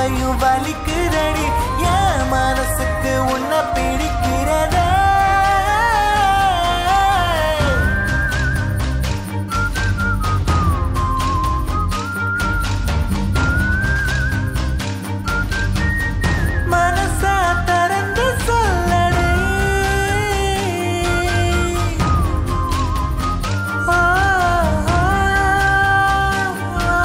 நினப்பையும் வலிக்குதடி என் மனசுக்கு உன்னை பிடிக்கிறதா மனசா திறந்து சொல்லடி ஆ, ஆ, ஆ.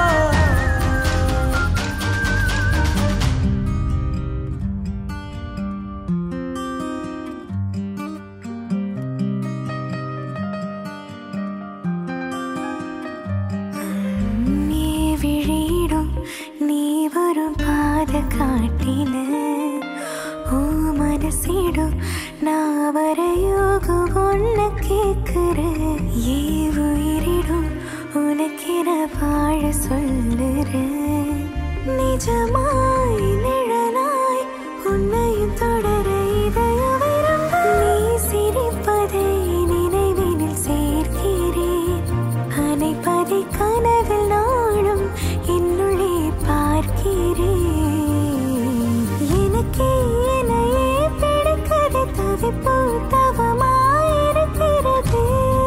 നീ വിഴിയിടും നീ വരും പാത കാട്ടിന ഓ മനസ്സിടും நான் வரையோகும் ஒன்ன கேட்கிற ஏ உயிரிடும் உனக்கு நான் வாழ சொல்லுறேன் நிஜமாய் நிழலாய் உன்னையும் தொடர இதயம் விரும்ப நீ சிரிப்பதை நினைவினில் சேர்க்கிறேன் அனைப்பதை கனவில் நாளும் என்னுள்ளே பார்க்கிறேன் எனக்கே என்னையே பிடிக்கது தவிப்பு தவமாயிருக்கிறது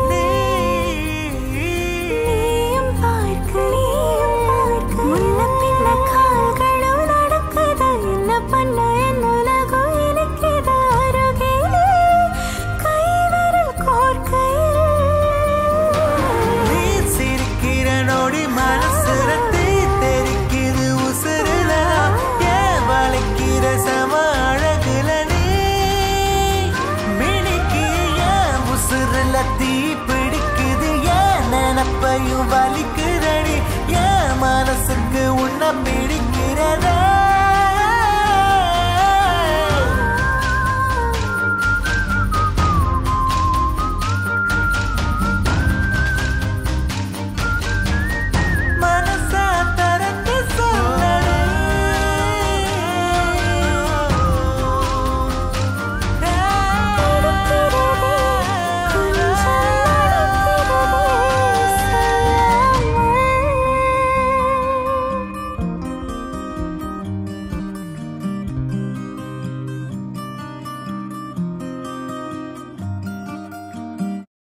நீயும் பார்க்க நீயும் பார்க்க முன்ன பின்ன கால்களும் நடக்குது என்ன பண்ண என்ன உலகம் எனக்குது அருகிலே கைவிரல் கோர்க்கையில் நீ சிரிக்கிற நொடி மனசுல தீ தெரிக்குது உசுருல ஏன் வளைக்கிற சம அழகுல நீ மினிக்கு ஏன் உசுருல தீ பிடிக்குது ஏன் நினப்பையும் வலிக்குதடி ஏன் மனசுக்கு உன்னை பிடி